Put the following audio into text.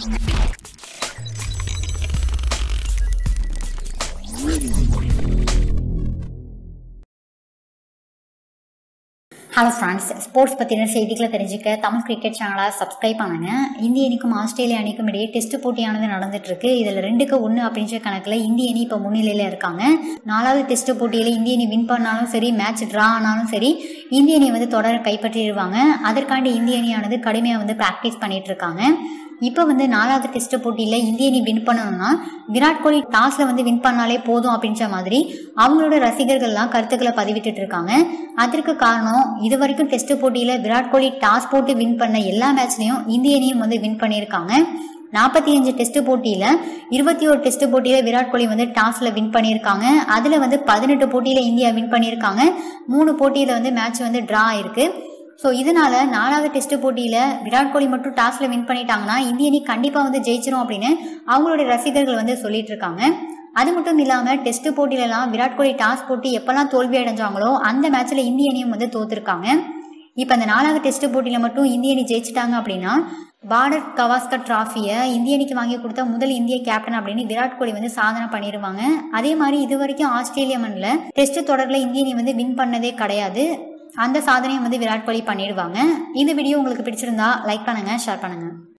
hello friends sports பற்றின செய்திகளை தெரிஞ்சுக்க தமிழ் கிரிக்கெட் சேனலை சப்ஸ்கிரைப் பண்ணுங்க இந்திய அணிக்கும் ஆஸ்திரேலிய அணிக்கும் இடையே டெஸ்ட் போட்டியானது நடந்துட்டு இருக்கு இதில் ரெண்டுக்கு ஒன்று அப்படின்ற கணக்கில் இந்திய அணி இப்போ முன்னிலையில் இருக்காங்க நாலாவது டெஸ்ட் போட்டியில் இந்திய அணி வின் பண்ணாலும் சரி மேட்ச் ட்ரா ஆனாலும் சரி இந்திய அணி வந்து தொடர கைப்பற்றிடுவாங்க அதற்காண்டி இந்திய அணியானது கடுமையாக வந்து ப்ராக்டிஸ் பண்ணிட்டு இருக்காங்க இப்போ வந்து நாலாவது டெஸ்ட் போட்டியில் இந்திய அணி வின் பண்ணணும்னா விராட் கோலி டாஸில் வந்து வின் பண்ணாலே போதும் அப்படின்ற மாதிரி அவங்களோட ரசிகர்கள்லாம் கருத்துக்களை பதிவிட்டுட்டு இருக்காங்க அதற்கு காரணம் இது வரைக்கும் டெஸ்ட் போட்டியில் விராட் கோலி டாஸ் போட்டு வின் பண்ண எல்லா மேட்ச்லையும் இந்திய அணியும் வந்து வின் பண்ணியிருக்காங்க நாற்பத்தி அஞ்சு டெஸ்ட் போட்டியில் இருபத்தி ஒரு டெஸ்ட் போட்டியில் விராட் கோலி வந்து டாஸில் வின் பண்ணியிருக்காங்க அதில் வந்து பதினெட்டு போட்டியில் இந்தியா வின் பண்ணியிருக்காங்க மூணு போட்டியில் வந்து மேட்ச் வந்து ட்ரா ஆயிருக்கு ஸோ இதனால நாலாவது டெஸ்ட் போட்டியில் விராட் கோலி மட்டும் டாஸில் வின் பண்ணிட்டாங்கன்னா இந்திய அணி கண்டிப்பாக வந்து ஜெயிச்சிரும் அப்படின்னு அவங்களுடைய ரசிகர்கள் வந்து சொல்லிட்டு இருக்காங்க அது மட்டும் இல்லாமல் டெஸ்ட் போட்டியிலலாம் விராட் கோலி டாஸ் போட்டு எப்பெல்லாம் தோல்வி அடைஞ்சாங்களோ அந்த மேட்ச்சில் இந்திய அணியும் வந்து தோத்துருக்காங்க இப்போ அந்த நாலாவது டெஸ்ட் போட்டியில் மட்டும் இந்திய அணி ஜெயிச்சிட்டாங்க அப்படின்னா பார்டர் கவாஸ்கர் டிராஃபியை இந்திய அணிக்கு வாங்கி கொடுத்த முதல் இந்திய கேப்டன் அப்படின்னு விராட் கோலி வந்து சாதனை பண்ணிடுவாங்க அதே மாதிரி இது வரைக்கும் ஆஸ்திரேலிய மண்ணில் டெஸ்ட் தொடரில் இந்திய அணி வந்து வின் பண்ணதே கிடையாது அந்த சாதனையும் வந்து விராட் கோலி பண்ணிடுவாங்க இந்த வீடியோ உங்களுக்கு பிடிச்சிருந்தா லைக் பண்ணுங்க ஷேர் பண்ணுங்க